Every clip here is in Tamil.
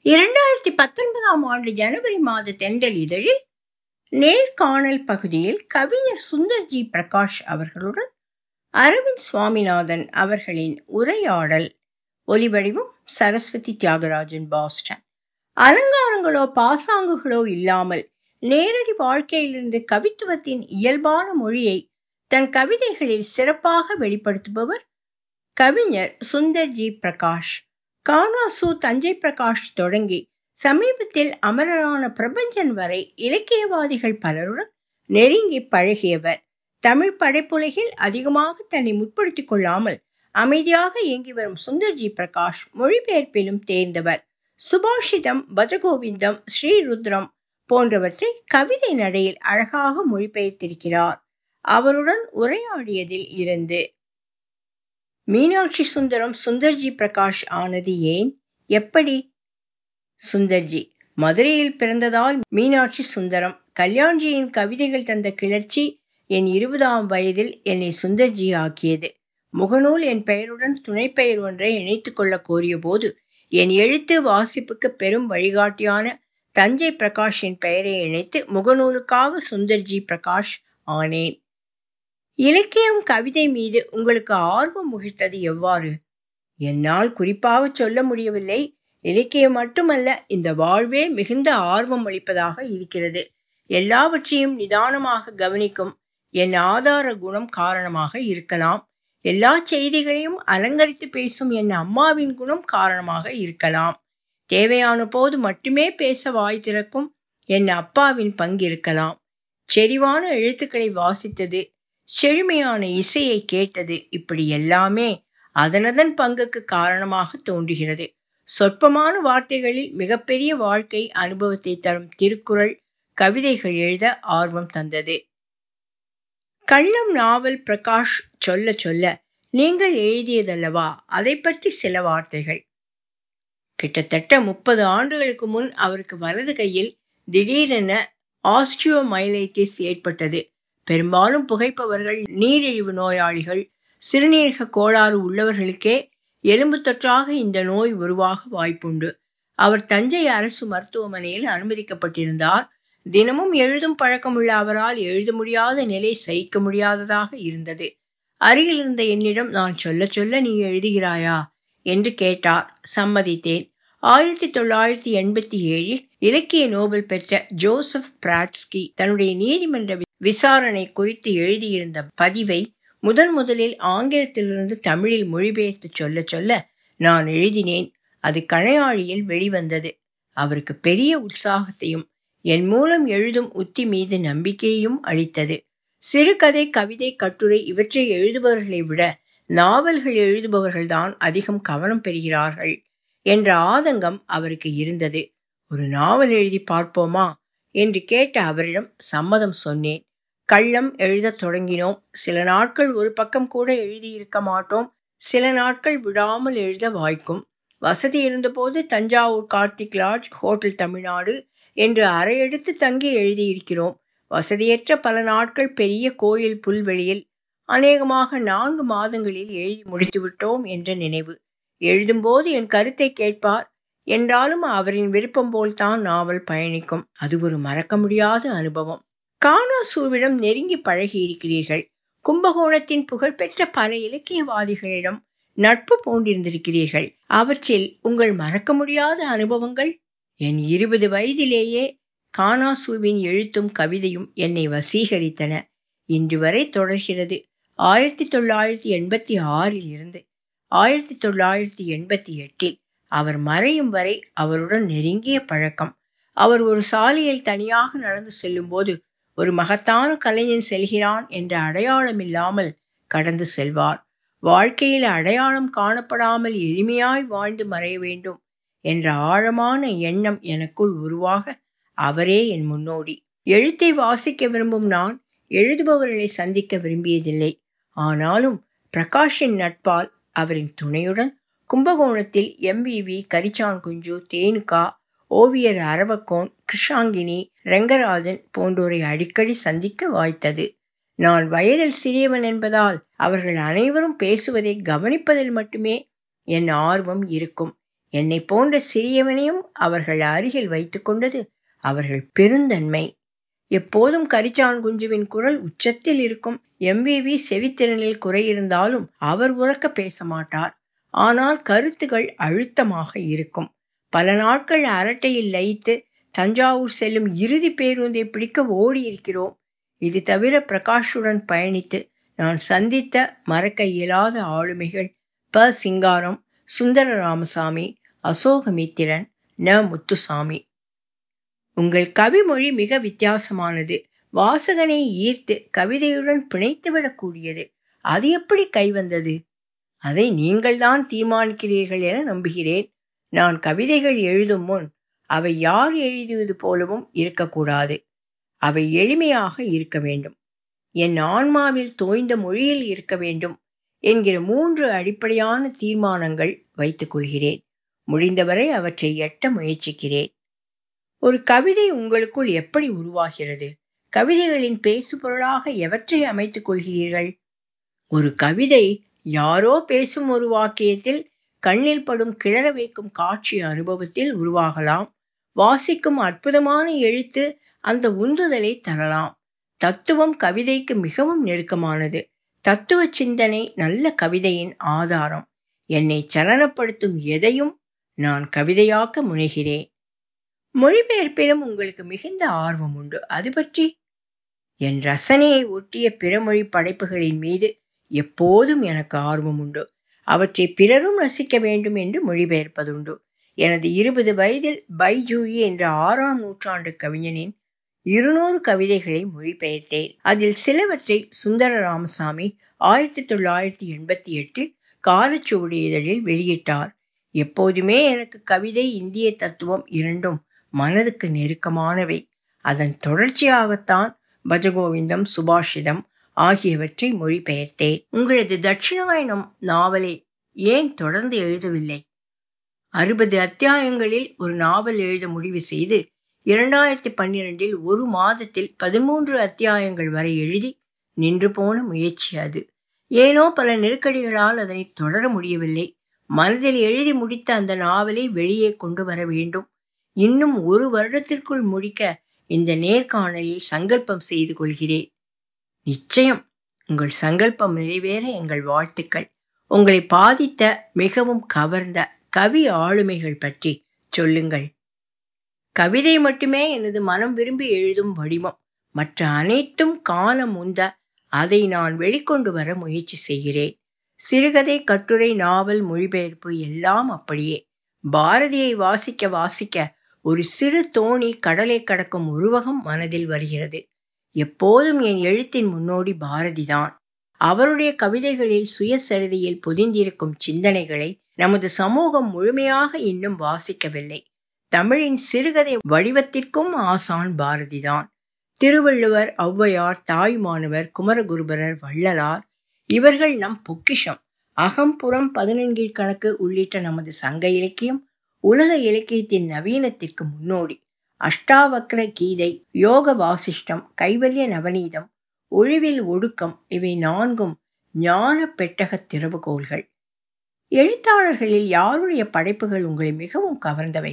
இரண்டாயிரத்தி பத்தொன்பதாம் ஆண்டு ஜனவரி மாத தென்றல் இதழில் நேர்காணல் பகுதியில் கவிஞர் சுந்தர்ஜி பிரகாஷ் அவர்களுடன் அரவிந்த் சுவாமிநாதன் அவர்களின் உரையாடல் ஒலிவடிவம் சரஸ்வதி தியாகராஜன் பாஸ்டன் அலங்காரங்களோ பாசாங்குகளோ இல்லாமல் நேரடி வாழ்க்கையிலிருந்து கவித்துவத்தின் இயல்பான மொழியை தன் கவிதைகளில் சிறப்பாக வெளிப்படுத்துபவர் கவிஞர் சுந்தர்ஜி பிரகாஷ் கானாசு தஞ்சை பிரகாஷ் தொடங்கி சமீபத்தில் அமரரான பிரபஞ்சன் வரை இலக்கியவாதிகள் பலருடன் நெருங்கி பழகியவர் தமிழ் படைப்புலகில் அதிகமாக தன்னை முற்படுத்திக் கொள்ளாமல் அமைதியாக இயங்கி வரும் சுந்தர்ஜி பிரகாஷ் மொழிபெயர்ப்பிலும் தேர்ந்தவர் சுபாஷிதம் பஜகோவிந்தம் ஸ்ரீருத்ரம் போன்றவற்றை கவிதை நடையில் அழகாக மொழிபெயர்த்திருக்கிறார் அவருடன் உரையாடியதில் இருந்து மீனாட்சி சுந்தரம் சுந்தர்ஜி பிரகாஷ் ஆனது ஏன் எப்படி சுந்தர்ஜி மதுரையில் பிறந்ததால் மீனாட்சி சுந்தரம் கல்யாண்ஜியின் கவிதைகள் தந்த கிளர்ச்சி என் இருபதாம் வயதில் என்னை சுந்தர்ஜி ஆக்கியது முகநூல் என் பெயருடன் துணை பெயர் ஒன்றை இணைத்துக் கொள்ள கோரிய போது என் எழுத்து வாசிப்புக்கு பெரும் வழிகாட்டியான தஞ்சை பிரகாஷின் பெயரை இணைத்து முகநூலுக்காக சுந்தர்ஜி பிரகாஷ் ஆனேன் இலக்கியம் கவிதை மீது உங்களுக்கு ஆர்வம் முகிழ்த்தது எவ்வாறு என்னால் குறிப்பாக சொல்ல முடியவில்லை இலக்கியம் மட்டுமல்ல இந்த வாழ்வே மிகுந்த ஆர்வம் அளிப்பதாக இருக்கிறது எல்லாவற்றையும் நிதானமாக கவனிக்கும் என் ஆதார குணம் காரணமாக இருக்கலாம் எல்லா செய்திகளையும் அலங்கரித்து பேசும் என் அம்மாவின் குணம் காரணமாக இருக்கலாம் தேவையான போது மட்டுமே பேச வாய் திறக்கும் என் அப்பாவின் பங்கிருக்கலாம் செறிவான எழுத்துக்களை வாசித்தது செழுமையான இசையை கேட்டது இப்படி எல்லாமே அதனதன் பங்குக்கு காரணமாக தோன்றுகிறது சொற்பமான வார்த்தைகளில் மிகப்பெரிய வாழ்க்கை அனுபவத்தை தரும் திருக்குறள் கவிதைகள் எழுத ஆர்வம் தந்தது கள்ளம் நாவல் பிரகாஷ் சொல்ல சொல்ல நீங்கள் எழுதியதல்லவா அதை பற்றி சில வார்த்தைகள் கிட்டத்தட்ட முப்பது ஆண்டுகளுக்கு முன் அவருக்கு வலது கையில் திடீரென ஆஸ்டியோமைலைட்டிஸ் ஏற்பட்டது பெரும்பாலும் புகைப்பவர்கள் நீரிழிவு நோயாளிகள் சிறுநீரக கோளாறு உள்ளவர்களுக்கே எலும்பு தொற்றாக இந்த நோய் உருவாக வாய்ப்புண்டு அவர் தஞ்சை அரசு மருத்துவமனையில் அனுமதிக்கப்பட்டிருந்தார் தினமும் எழுதும் பழக்கமுள்ள அவரால் எழுத முடியாத நிலை சகிக்க முடியாததாக இருந்தது அருகில் இருந்த என்னிடம் நான் சொல்ல சொல்ல நீ எழுதுகிறாயா என்று கேட்டார் சம்மதித்தேன் ஆயிரத்தி தொள்ளாயிரத்தி எண்பத்தி ஏழில் இலக்கிய நோபல் பெற்ற ஜோசப் பிராட்ஸ்கி தன்னுடைய நீதிமன்ற விசாரணை குறித்து எழுதியிருந்த பதிவை முதன் முதலில் ஆங்கிலத்திலிருந்து தமிழில் மொழிபெயர்த்து சொல்ல சொல்ல நான் எழுதினேன் அது கணையாழியில் வெளிவந்தது அவருக்கு பெரிய உற்சாகத்தையும் என் மூலம் எழுதும் உத்தி மீது நம்பிக்கையையும் அளித்தது சிறுகதை கவிதை கட்டுரை இவற்றை எழுதுபவர்களை விட நாவல்கள் எழுதுபவர்கள்தான் அதிகம் கவனம் பெறுகிறார்கள் என்ற ஆதங்கம் அவருக்கு இருந்தது ஒரு நாவல் எழுதி பார்ப்போமா என்று கேட்ட அவரிடம் சம்மதம் சொன்னேன் கள்ளம் எழுதத் தொடங்கினோம் சில நாட்கள் ஒரு பக்கம் கூட எழுதியிருக்க மாட்டோம் சில நாட்கள் விடாமல் எழுத வாய்க்கும் வசதி இருந்தபோது தஞ்சாவூர் கார்த்திக் லாட்ஜ் ஹோட்டல் தமிழ்நாடு என்று அறையெடுத்து தங்கி எழுதியிருக்கிறோம் வசதியற்ற பல நாட்கள் பெரிய கோயில் புல்வெளியில் அநேகமாக நான்கு மாதங்களில் எழுதி முடித்துவிட்டோம் என்ற நினைவு எழுதும்போது என் கருத்தை கேட்பார் என்றாலும் அவரின் விருப்பம் போல்தான் நாவல் பயணிக்கும் அது ஒரு மறக்க முடியாத அனுபவம் கானாசூவிடம் நெருங்கி பழகி இருக்கிறீர்கள் கும்பகோணத்தின் புகழ்பெற்ற பல இலக்கியவாதிகளிடம் நட்பு பூண்டிருந்திருக்கிறீர்கள் அவற்றில் உங்கள் மறக்க முடியாத அனுபவங்கள் என் இருபது வயதிலேயே கானாசூவின் எழுத்தும் கவிதையும் என்னை வசீகரித்தன இன்று வரை தொடர்கிறது ஆயிரத்தி தொள்ளாயிரத்தி எண்பத்தி ஆறில் இருந்து ஆயிரத்தி தொள்ளாயிரத்தி எண்பத்தி எட்டில் அவர் மறையும் வரை அவருடன் நெருங்கிய பழக்கம் அவர் ஒரு சாலையில் தனியாக நடந்து செல்லும்போது ஒரு மகத்தான கலைஞன் செல்கிறான் என்ற அடையாளம் இல்லாமல் கடந்து செல்வார் வாழ்க்கையில் அடையாளம் காணப்படாமல் எளிமையாய் வாழ்ந்து மறைய வேண்டும் என்ற ஆழமான எண்ணம் எனக்குள் உருவாக அவரே என் முன்னோடி எழுத்தை வாசிக்க விரும்பும் நான் எழுதுபவர்களை சந்திக்க விரும்பியதில்லை ஆனாலும் பிரகாஷின் நட்பால் அவரின் துணையுடன் கும்பகோணத்தில் எம்விவி கரிச்சான் குஞ்சு தேனுகா ஓவியர் அரவக்கோன் கிருஷாங்கினி ரெங்கராஜன் போன்றோரை அடிக்கடி சந்திக்க வாய்த்தது நான் வயதில் சிறியவன் என்பதால் அவர்கள் அனைவரும் பேசுவதை கவனிப்பதில் மட்டுமே என் ஆர்வம் இருக்கும் என்னை போன்ற சிறியவனையும் அவர்கள் அருகில் வைத்துக் கொண்டது அவர்கள் பெருந்தன்மை எப்போதும் கரிச்சான் குஞ்சுவின் குரல் உச்சத்தில் இருக்கும் எம்விவி செவித்திறனில் குறை இருந்தாலும் அவர் உறக்க பேச மாட்டார் ஆனால் கருத்துகள் அழுத்தமாக இருக்கும் பல நாட்கள் அரட்டையில் லயித்து தஞ்சாவூர் செல்லும் இறுதி பேருந்தை பிடிக்க ஓடி இருக்கிறோம் இது தவிர பிரகாஷுடன் பயணித்து நான் சந்தித்த மறக்க இயலாத ஆளுமைகள் ப சிங்காரம் சுந்தர ராமசாமி அசோகமித்திரன் ந முத்துசாமி உங்கள் கவிமொழி மிக வித்தியாசமானது வாசகனை ஈர்த்து கவிதையுடன் பிணைத்துவிடக்கூடியது அது எப்படி கைவந்தது அதை நீங்கள்தான் தீர்மானிக்கிறீர்கள் என நம்புகிறேன் நான் கவிதைகள் எழுதும் முன் அவை யார் எழுதியது போலவும் இருக்கக்கூடாது அவை எளிமையாக இருக்க வேண்டும் என் ஆன்மாவில் தோய்ந்த மொழியில் இருக்க வேண்டும் என்கிற மூன்று அடிப்படையான தீர்மானங்கள் வைத்துக் கொள்கிறேன் முடிந்தவரை அவற்றை எட்ட முயற்சிக்கிறேன் ஒரு கவிதை உங்களுக்குள் எப்படி உருவாகிறது கவிதைகளின் பேசுபொருளாக எவற்றை அமைத்துக் கொள்கிறீர்கள் ஒரு கவிதை யாரோ பேசும் ஒரு வாக்கியத்தில் கண்ணில் படும் கிளற வைக்கும் காட்சி அனுபவத்தில் உருவாகலாம் வாசிக்கும் அற்புதமான எழுத்து அந்த உந்துதலை தரலாம் தத்துவம் கவிதைக்கு மிகவும் நெருக்கமானது தத்துவ சிந்தனை நல்ல கவிதையின் ஆதாரம் என்னை சலனப்படுத்தும் எதையும் நான் கவிதையாக்க முனைகிறேன் மொழிபெயர்ப்பிலும் உங்களுக்கு மிகுந்த ஆர்வம் உண்டு அது பற்றி என் ரசனையை ஒட்டிய பிறமொழி படைப்புகளின் மீது எப்போதும் எனக்கு ஆர்வம் உண்டு அவற்றை பிறரும் ரசிக்க வேண்டும் என்று மொழிபெயர்ப்பதுண்டு எனது இருபது வயதில் பைஜூயி என்ற ஆறாம் நூற்றாண்டு கவிஞனின் இருநூறு கவிதைகளை மொழிபெயர்த்தேன் அதில் சிலவற்றை சுந்தர ராமசாமி ஆயிரத்தி தொள்ளாயிரத்தி எண்பத்தி எட்டில் காலச்சுவடி இதழில் வெளியிட்டார் எப்போதுமே எனக்கு கவிதை இந்திய தத்துவம் இரண்டும் மனதுக்கு நெருக்கமானவை அதன் தொடர்ச்சியாகத்தான் பஜகோவிந்தம் சுபாஷிதம் ஆகியவற்றை மொழிபெயர்த்தேன் உங்களது தட்சிணாயனம் நாவலை ஏன் தொடர்ந்து எழுதவில்லை அறுபது அத்தியாயங்களில் ஒரு நாவல் எழுத முடிவு செய்து இரண்டாயிரத்தி பன்னிரெண்டில் ஒரு மாதத்தில் பதிமூன்று அத்தியாயங்கள் வரை எழுதி நின்று போன முயற்சி அது ஏனோ பல நெருக்கடிகளால் அதனை தொடர முடியவில்லை மனதில் எழுதி முடித்த அந்த நாவலை வெளியே கொண்டு வர வேண்டும் இன்னும் ஒரு வருடத்திற்குள் முடிக்க இந்த நேர்காணலில் சங்கல்பம் செய்து கொள்கிறேன் நிச்சயம் உங்கள் சங்கல்பம் நிறைவேற எங்கள் வாழ்த்துக்கள் உங்களை பாதித்த மிகவும் கவர்ந்த கவி ஆளுமைகள் பற்றி சொல்லுங்கள் கவிதை மட்டுமே எனது மனம் விரும்பி எழுதும் வடிவம் மற்ற அனைத்தும் காலம் உந்த அதை நான் வெளிக்கொண்டு வர முயற்சி செய்கிறேன் சிறுகதை கட்டுரை நாவல் மொழிபெயர்ப்பு எல்லாம் அப்படியே பாரதியை வாசிக்க வாசிக்க ஒரு சிறு தோணி கடலை கடக்கும் உருவகம் மனதில் வருகிறது எப்போதும் என் எழுத்தின் முன்னோடி பாரதிதான் அவருடைய கவிதைகளில் சுயசரிதையில் பொதிந்திருக்கும் சிந்தனைகளை நமது சமூகம் முழுமையாக இன்னும் வாசிக்கவில்லை தமிழின் சிறுகதை வடிவத்திற்கும் ஆசான் பாரதிதான் திருவள்ளுவர் ஔவையார் தாயுமானவர் குமரகுருபரர் வள்ளலார் இவர்கள் நம் பொக்கிஷம் அகம்புறம் பதினெண்கீழ் கணக்கு உள்ளிட்ட நமது சங்க இலக்கியம் உலக இலக்கியத்தின் நவீனத்திற்கு முன்னோடி அஷ்டாவக்ர கீதை யோக வாசிஷ்டம் கைவல்ய நவநீதம் ஒழிவில் ஒடுக்கம் இவை நான்கும் ஞான பெட்டக திறவுகோள்கள் எழுத்தாளர்களில் யாருடைய படைப்புகள் உங்களை மிகவும் கவர்ந்தவை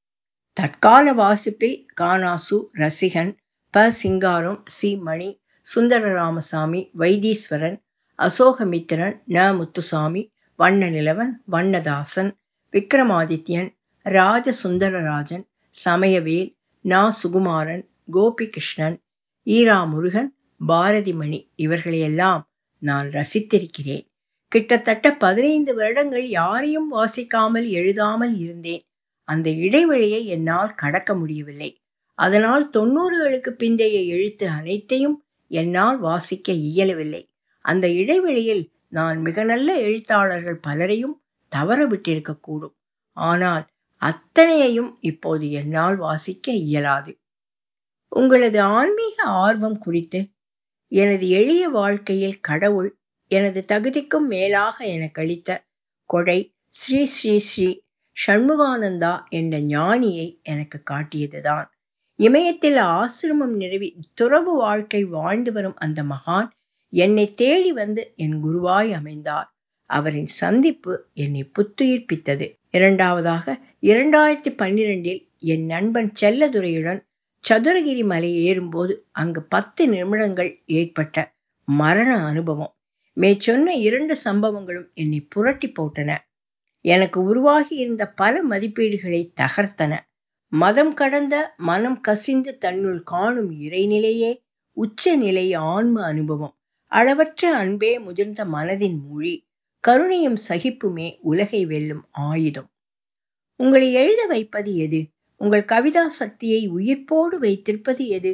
தற்கால வாசிப்பில் கானாசு ரசிகன் ப சிங்காரம் சி மணி சுந்தர ராமசாமி வைத்தீஸ்வரன் அசோகமித்திரன் ந முத்துசாமி வண்ண நிலவன் வண்ணதாசன் விக்ரமாதித்யன் ராஜ சுந்தரராஜன் சமயவேல் நா சுகுமாரன் கோபிகிருஷ்ணன் ஈரா முருகன் பாரதிமணி இவர்களையெல்லாம் நான் ரசித்திருக்கிறேன் கிட்டத்தட்ட பதினைந்து வருடங்கள் யாரையும் வாசிக்காமல் எழுதாமல் இருந்தேன் அந்த இடைவெளியை என்னால் கடக்க முடியவில்லை அதனால் தொண்ணூறுகளுக்கு பிந்தைய எழுத்து அனைத்தையும் என்னால் வாசிக்க இயலவில்லை அந்த இடைவெளியில் நான் மிக நல்ல எழுத்தாளர்கள் பலரையும் தவற விட்டிருக்கக்கூடும் ஆனால் அத்தனையையும் இப்போது என்னால் வாசிக்க இயலாது உங்களது ஆன்மீக ஆர்வம் குறித்து எனது எளிய வாழ்க்கையில் கடவுள் எனது தகுதிக்கும் மேலாக எனக்கு அளித்த கொடை ஸ்ரீ ஸ்ரீ ஸ்ரீ ஷண்முகானந்தா என்ற ஞானியை எனக்கு காட்டியதுதான் இமயத்தில் ஆசிரமம் நிறுவி துறவு வாழ்க்கை வாழ்ந்து வரும் அந்த மகான் என்னை தேடி வந்து என் குருவாய் அமைந்தார் அவரின் சந்திப்பு என்னை புத்துயிர்ப்பித்தது இரண்டாவதாக இரண்டாயிரத்தி பன்னிரெண்டில் என் நண்பன் செல்லதுரையுடன் சதுரகிரி மலை ஏறும்போது அங்கு பத்து நிமிடங்கள் ஏற்பட்ட மரண அனுபவம் மேற்சொன்ன இரண்டு சம்பவங்களும் என்னை புரட்டி போட்டன எனக்கு உருவாகி இருந்த பல மதிப்பீடுகளை தகர்த்தன மதம் கடந்த மனம் கசிந்து தன்னுள் காணும் இறைநிலையே உச்ச நிலை ஆன்ம அனுபவம் அளவற்ற அன்பே முதிர்ந்த மனதின் மொழி கருணையும் சகிப்புமே உலகை வெல்லும் ஆயுதம் உங்களை எழுத வைப்பது எது உங்கள் கவிதா சக்தியை உயிர்ப்போடு வைத்திருப்பது எது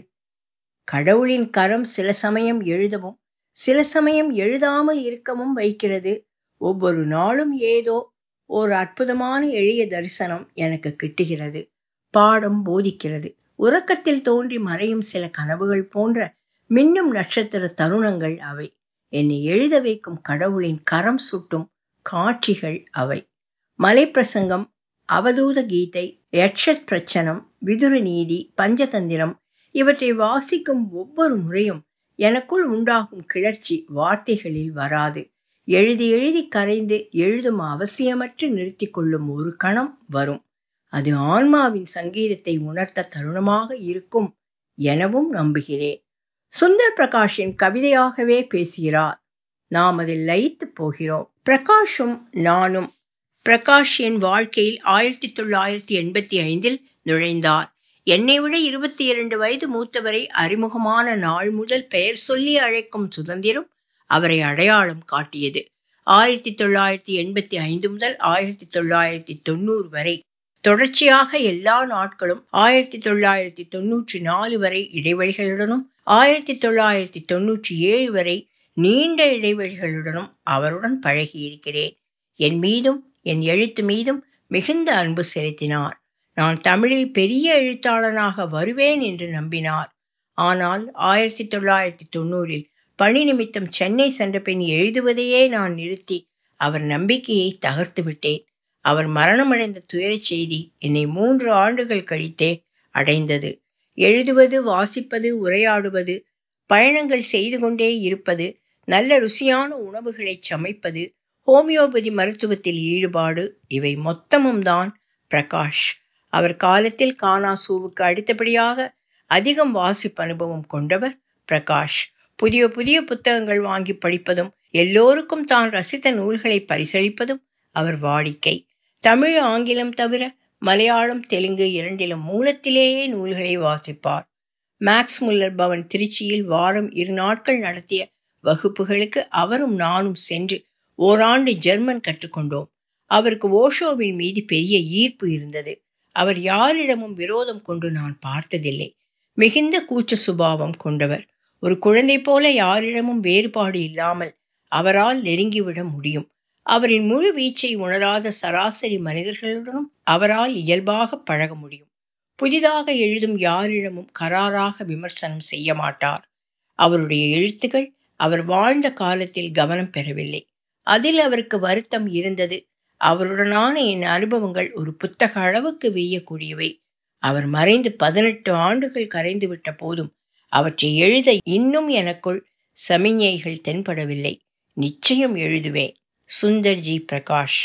கடவுளின் கரம் சில சமயம் எழுதவும் சில சமயம் எழுதாமல் இருக்கவும் வைக்கிறது ஒவ்வொரு நாளும் ஏதோ ஒரு அற்புதமான எளிய தரிசனம் எனக்கு கிட்டுகிறது பாடம் போதிக்கிறது உறக்கத்தில் தோன்றி மறையும் சில கனவுகள் போன்ற மின்னும் நட்சத்திர தருணங்கள் அவை என்னை எழுத வைக்கும் கடவுளின் கரம் சுட்டும் காட்சிகள் அவை மலைப்பிரசங்கம் அவதூத கீதை யட்சத் பிரச்சனம் விதுர நீதி பஞ்சதந்திரம் இவற்றை வாசிக்கும் ஒவ்வொரு முறையும் எனக்குள் உண்டாகும் கிளர்ச்சி வார்த்தைகளில் வராது எழுதி எழுதி கரைந்து எழுதும் அவசியமற்று நிறுத்தி கொள்ளும் ஒரு கணம் வரும் அது ஆன்மாவின் சங்கீதத்தை உணர்த்த தருணமாக இருக்கும் எனவும் நம்புகிறேன் சுந்தர் பிரகாஷின் கவிதையாகவே பேசுகிறார் நாம் அதில் லயித்து போகிறோம் பிரகாஷும் நானும் பிரகாஷ் என் வாழ்க்கையில் ஆயிரத்தி தொள்ளாயிரத்தி எண்பத்தி ஐந்தில் நுழைந்தார் என்னை விட இருபத்தி இரண்டு வயது மூத்தவரை அறிமுகமான நாள் முதல் பெயர் சொல்லி அழைக்கும் சுதந்திரம் அவரை அடையாளம் காட்டியது ஆயிரத்தி தொள்ளாயிரத்தி எண்பத்தி ஐந்து முதல் ஆயிரத்தி தொள்ளாயிரத்தி தொண்ணூறு வரை தொடர்ச்சியாக எல்லா நாட்களும் ஆயிரத்தி தொள்ளாயிரத்தி தொன்னூற்றி நாலு வரை இடைவெளிகளுடனும் ஆயிரத்தி தொள்ளாயிரத்தி தொன்னூற்றி ஏழு வரை நீண்ட இடைவெளிகளுடனும் அவருடன் பழகியிருக்கிறேன் என் மீதும் என் எழுத்து மீதும் மிகுந்த அன்பு செலுத்தினார் நான் தமிழில் பெரிய எழுத்தாளனாக வருவேன் என்று நம்பினார் ஆனால் ஆயிரத்தி தொள்ளாயிரத்தி தொண்ணூறில் பணி நிமித்தம் சென்னை சென்ற பின் எழுதுவதையே நான் நிறுத்தி அவர் நம்பிக்கையை தகர்த்து விட்டேன் அவர் மரணமடைந்த துயரச் செய்தி என்னை மூன்று ஆண்டுகள் கழித்தே அடைந்தது எழுதுவது வாசிப்பது உரையாடுவது பயணங்கள் செய்து கொண்டே இருப்பது நல்ல ருசியான உணவுகளை சமைப்பது ஹோமியோபதி மருத்துவத்தில் ஈடுபாடு இவை மொத்தமும் தான் பிரகாஷ் அவர் காலத்தில் கானாசூவுக்கு அடுத்தபடியாக அதிகம் வாசிப்பு அனுபவம் கொண்டவர் பிரகாஷ் புதிய புதிய புத்தகங்கள் வாங்கி படிப்பதும் எல்லோருக்கும் தான் ரசித்த நூல்களை பரிசளிப்பதும் அவர் வாடிக்கை தமிழ் ஆங்கிலம் தவிர மலையாளம் தெலுங்கு இரண்டிலும் மூலத்திலேயே நூல்களை வாசிப்பார் மேக்ஸ் முல்லர் பவன் திருச்சியில் வாரம் இரு நாட்கள் நடத்திய வகுப்புகளுக்கு அவரும் நானும் சென்று ஓராண்டு ஜெர்மன் கற்றுக்கொண்டோம் அவருக்கு ஓஷோவின் மீது பெரிய ஈர்ப்பு இருந்தது அவர் யாரிடமும் விரோதம் கொண்டு நான் பார்த்ததில்லை மிகுந்த கூச்ச சுபாவம் கொண்டவர் ஒரு குழந்தை போல யாரிடமும் வேறுபாடு இல்லாமல் அவரால் நெருங்கிவிட முடியும் அவரின் முழு வீச்சை உணராத சராசரி மனிதர்களுடனும் அவரால் இயல்பாக பழக முடியும் புதிதாக எழுதும் யாரிடமும் கராராக விமர்சனம் செய்ய மாட்டார் அவருடைய எழுத்துக்கள் அவர் வாழ்ந்த காலத்தில் கவனம் பெறவில்லை அதில் அவருக்கு வருத்தம் இருந்தது அவருடனான என் அனுபவங்கள் ஒரு புத்தக அளவுக்கு வீயக்கூடியவை அவர் மறைந்து பதினெட்டு ஆண்டுகள் கரைந்து விட்ட போதும் அவற்றை எழுத இன்னும் எனக்குள் சமிஞைகள் தென்படவில்லை நிச்சயம் எழுதுவேன் சுந்தர்ஜி பிரகாஷ்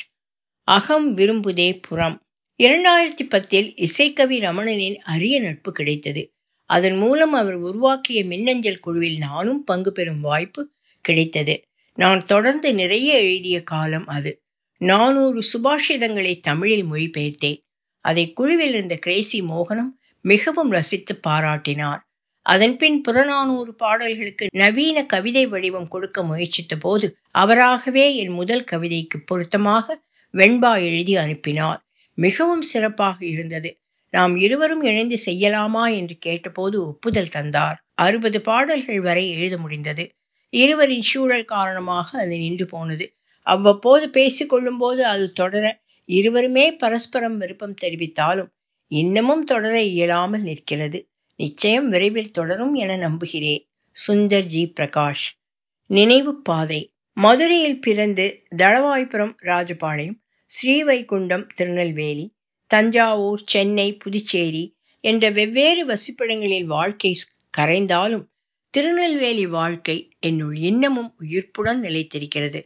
அகம் விரும்புதே புறம் இரண்டாயிரத்தி பத்தில் இசைக்கவி ரமணனின் அரிய நட்பு கிடைத்தது அதன் மூலம் அவர் உருவாக்கிய மின்னஞ்சல் குழுவில் நானும் பங்கு பெறும் வாய்ப்பு கிடைத்தது நான் தொடர்ந்து நிறைய எழுதிய காலம் அது நானூறு சுபாஷிதங்களை தமிழில் மொழிபெயர்த்தேன் அதை குழுவில் இருந்த கிரேசி மோகனம் மிகவும் ரசித்து பாராட்டினார் அதன்பின் புறநானூறு பாடல்களுக்கு நவீன கவிதை வடிவம் கொடுக்க முயற்சித்த போது அவராகவே என் முதல் கவிதைக்கு பொருத்தமாக வெண்பா எழுதி அனுப்பினார் மிகவும் சிறப்பாக இருந்தது நாம் இருவரும் இணைந்து செய்யலாமா என்று கேட்டபோது ஒப்புதல் தந்தார் அறுபது பாடல்கள் வரை எழுத முடிந்தது இருவரின் சூழல் காரணமாக அது நின்று போனது அவ்வப்போது பேசிக்கொள்ளும் போது அது தொடர இருவருமே பரஸ்பரம் விருப்பம் தெரிவித்தாலும் இன்னமும் தொடர இயலாமல் நிற்கிறது நிச்சயம் விரைவில் தொடரும் என நம்புகிறேன் சுந்தர் ஜி பிரகாஷ் நினைவு பாதை மதுரையில் பிறந்து தளவாய்புரம் ராஜபாளையம் ஸ்ரீவைகுண்டம் திருநெல்வேலி தஞ்சாவூர் சென்னை புதுச்சேரி என்ற வெவ்வேறு வசிப்பிடங்களில் வாழ்க்கை கரைந்தாலும் திருநெல்வேலி வாழ்க்கை என்னுள் இன்னமும் உயிர்ப்புடன் நிலைத்திருக்கிறது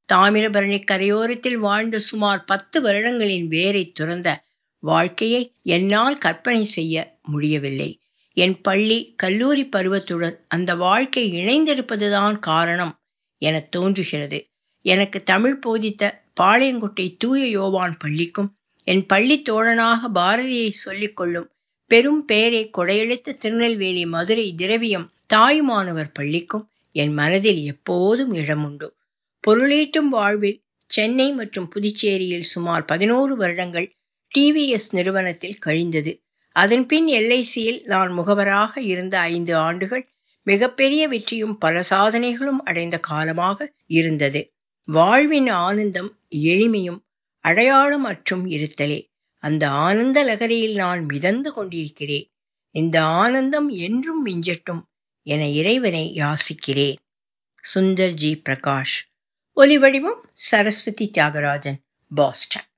தாமிரபரணி கரையோரத்தில் வாழ்ந்த சுமார் பத்து வருடங்களின் வேரை துறந்த வாழ்க்கையை என்னால் கற்பனை செய்ய முடியவில்லை என் பள்ளி கல்லூரி பருவத்துடன் அந்த வாழ்க்கை இணைந்திருப்பதுதான் காரணம் என தோன்றுகிறது எனக்கு தமிழ் போதித்த பாளையங்கோட்டை தூய யோவான் பள்ளிக்கும் என் பள்ளி தோழனாக பாரதியை சொல்லிக் கொள்ளும் பெரும் பெயரை கொடையெழுத்த திருநெல்வேலி மதுரை திரவியம் தாயுமானவர் பள்ளிக்கும் என் மனதில் எப்போதும் இடமுண்டு பொருளீட்டும் வாழ்வில் சென்னை மற்றும் புதுச்சேரியில் சுமார் பதினோரு வருடங்கள் டிவிஎஸ் நிறுவனத்தில் கழிந்தது அதன்பின் எல்ஐசியில் நான் முகவராக இருந்த ஐந்து ஆண்டுகள் மிகப்பெரிய வெற்றியும் பல சாதனைகளும் அடைந்த காலமாக இருந்தது வாழ்வின் ஆனந்தம் எளிமையும் அடையாளம் மற்றும் இருத்தலே அந்த ஆனந்த லகரியில் நான் மிதந்து கொண்டிருக்கிறேன் இந்த ஆனந்தம் என்றும் மிஞ்சட்டும் என இறைவனை யாசிக்கிறேன் சுந்தர் ஜி பிரகாஷ் ஒலி வடிவம் சரஸ்வதி தியாகராஜன் பாஸ்டன்